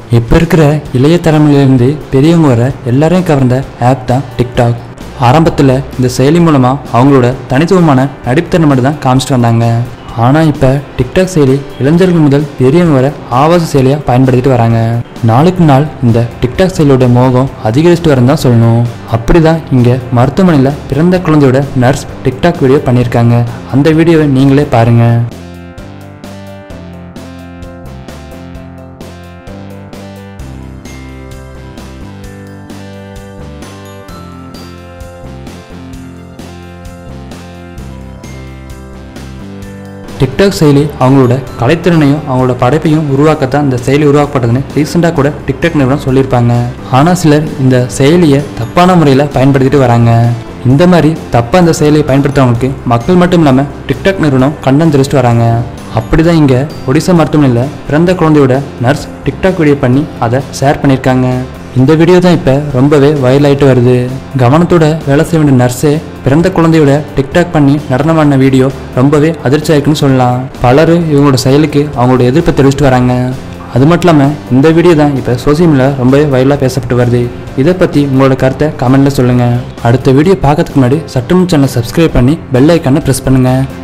இப்போ இருக்கிற இளைய தலைமுறையிலேருந்து பெரியவங்க வர எல்லாரையும் கவர்ந்த ஆப் தான் டிக்டாக் ஆரம்பத்தில் இந்த செயலி மூலமாக அவங்களோட தனித்துவமான நடிப்புத்திறனை மட்டும் தான் காமிச்சிட்டு வந்தாங்க ஆனால் இப்போ டிக்டாக் செயலி இளைஞர்கள் முதல் பெரியவங்க வர ஆபாச செயலியாக பயன்படுத்திட்டு வராங்க நாளுக்கு நாள் இந்த டிக்டாக் செயலியோட மோகம் அதிகரிச்சுட்டு வரன்னு தான் சொல்லணும் அப்படி தான் இங்கே மருத்துவமனையில் பிறந்த குழந்தையோட நர்ஸ் டிக்டாக் வீடியோ பண்ணியிருக்காங்க அந்த வீடியோவை நீங்களே பாருங்கள் டிக்டாக் செயலி அவங்களோட கலைத்திறனையும் அவங்களோட படைப்பையும் உருவாக்கத்தான் இந்த செயலி உருவாக்கப்பட்டதுன்னு ரீசெண்டாக கூட டிக்டாக் நிறுவனம் சொல்லியிருப்பாங்க ஆனால் சிலர் இந்த செயலியை தப்பான முறையில் பயன்படுத்திட்டு வராங்க இந்த மாதிரி தப்பாக இந்த செயலியை பயன்படுத்துறவங்களுக்கு மக்கள் மட்டும் இல்லாமல் டிக்டாக் நிறுவனம் கண்டம் தெரிவிச்சிட்டு வராங்க அப்படி தான் இங்கே ஒடிசா மருத்துவமனையில் பிறந்த குழந்தையோட நர்ஸ் டிக்டாக் வீடியோ பண்ணி அதை ஷேர் பண்ணியிருக்காங்க இந்த வீடியோ தான் இப்போ ரொம்பவே வைரல் ஆயிட்டு வருது கவனத்தோட வேலை செய்ய வேண்டிய நர்ஸே பிறந்த குழந்தையோட டிக்டாக் பண்ணி நடனம் ஆடின வீடியோ ரொம்பவே அதிர்ச்சியா இருக்குன்னு சொல்லலாம் பலரும் இவங்களோட செயலுக்கு அவங்களோட எதிர்ப்பை தெரிவிச்சிட்டு வராங்க அது மட்டும் இல்லாமல் இந்த வீடியோ தான் இப்போ சோசியல் மீடியாவில் ரொம்பவே வைரலாக பேசப்பட்டு வருது இதை பற்றி உங்களோட கருத்தை கமெண்ட்டில் சொல்லுங்கள் அடுத்த வீடியோ பார்க்கறதுக்கு முன்னாடி சட்டம் சேனலை சப்ஸ்கிரைப் பண்ணி பெல் ஐக்கானை ப்ரெஸ் பண்ணுங்கள்